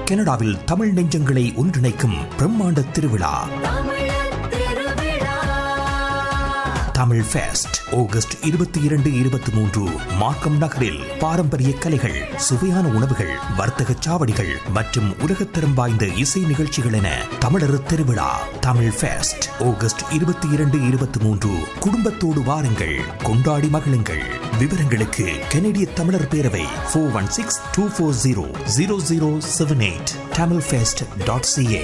கனடாவில் தமிழ் நெஞ்சங்களை ஒன்றிணைக்கும் பிரம்மாண்ட திருவிழா தமிழ் ஃபெஸ்ட் ஆகஸ்ட் இருபத்தி இரண்டு இருபத்தி மூன்று மார்க்கம் நகரில் பாரம்பரிய கலைகள் சுவையான உணவுகள் வர்த்தக சாவடிகள் மற்றும் உலகத்தரம் வாய்ந்த இசை நிகழ்ச்சிகள் என தமிழர் திருவிழா தமிழ் ஃபெஸ்ட் ஆகஸ்ட் இருபத்தி இரண்டு இருபத்தி மூன்று குடும்பத்தோடு வாருங்கள் கொண்டாடி மகிழுங்கள் விவரங்களுக்கு கனடிய தமிழர் பேரவை four one six two four zero zero zero seven eight Tamil fest dot CA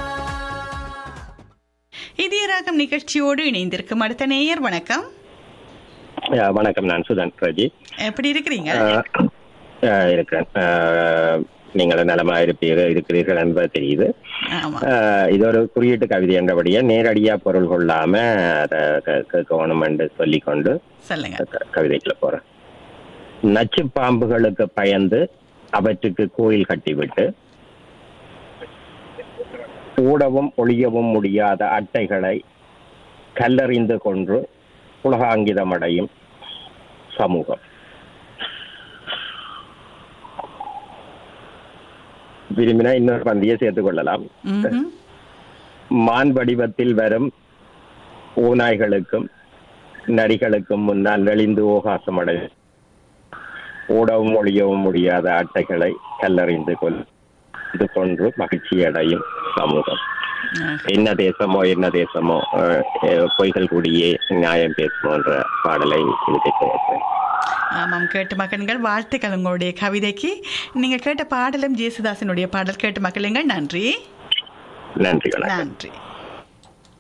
இதய ராகம் நிகழ்ச்சியோடு இணைந்திருக்கும் அடுத்த நேயர் வணக்கம் அஹ் வணக்கம் நான் சுதன் பிரஜி எப்படி இருக்கிறீங்க அஹ் அஹ் இருக்கிறேன் அஹ் நீங்கள் நலமா இருப்பீர்கள் இருக்கிறீர்கள் என்பது தெரியுது ஆமா அஹ் இது ஒரு குறியீட்டு கவிதை என்றபடியே நேரடியா பொருள் கொள்ளாம அதை க- கேட்கணும் என்று சொல்லிக்கொண்டு சொல்லுங்க க- கவிதைக்குள்ள போறேன் நச்சு பாம்புகளுக்கு பயந்து அவற்றுக்கு கோயில் கட்டிவிட்டு ஓடவும் ஒளியவும் முடியாத அட்டைகளை கல்லறிந்து கொன்று உலகாங்கிதமடையும் சமூகம் விரும்பினா இன்னொரு பந்தியை சேர்த்துக் கொள்ளலாம் ம்ஹும். மான் வடிவத்தில் வரும் ஓநாய்களுக்கும் நரிகளுக்கும் முன்னால் நெளிந்து ஓகாசமடை ஓடவும் ஒழியவும் முடியாத அட்டைகளை கல்லறிந்து கொள் இது கொன்று மகிழ்ச்சி அடையும் சமூகம் என்ன தேசமோ என்ன தேசமோ அஹ், அஹ், பொய்கள் கூடியே நியாயம் பேசுமோன்ற பாடலை இதுக்கு கேட்கிறேன் ஆமாம் கேட்டு மகன்கள் வாழ்த்துக்கள் உங்களுடைய கவிதைக்கு நீங்க கேட்ட பாடலும் ஜேசுதாசனுடைய பாடல் கேட்டு மகளுங்கள் நன்றி நன்றி வணக்கம் நன்றி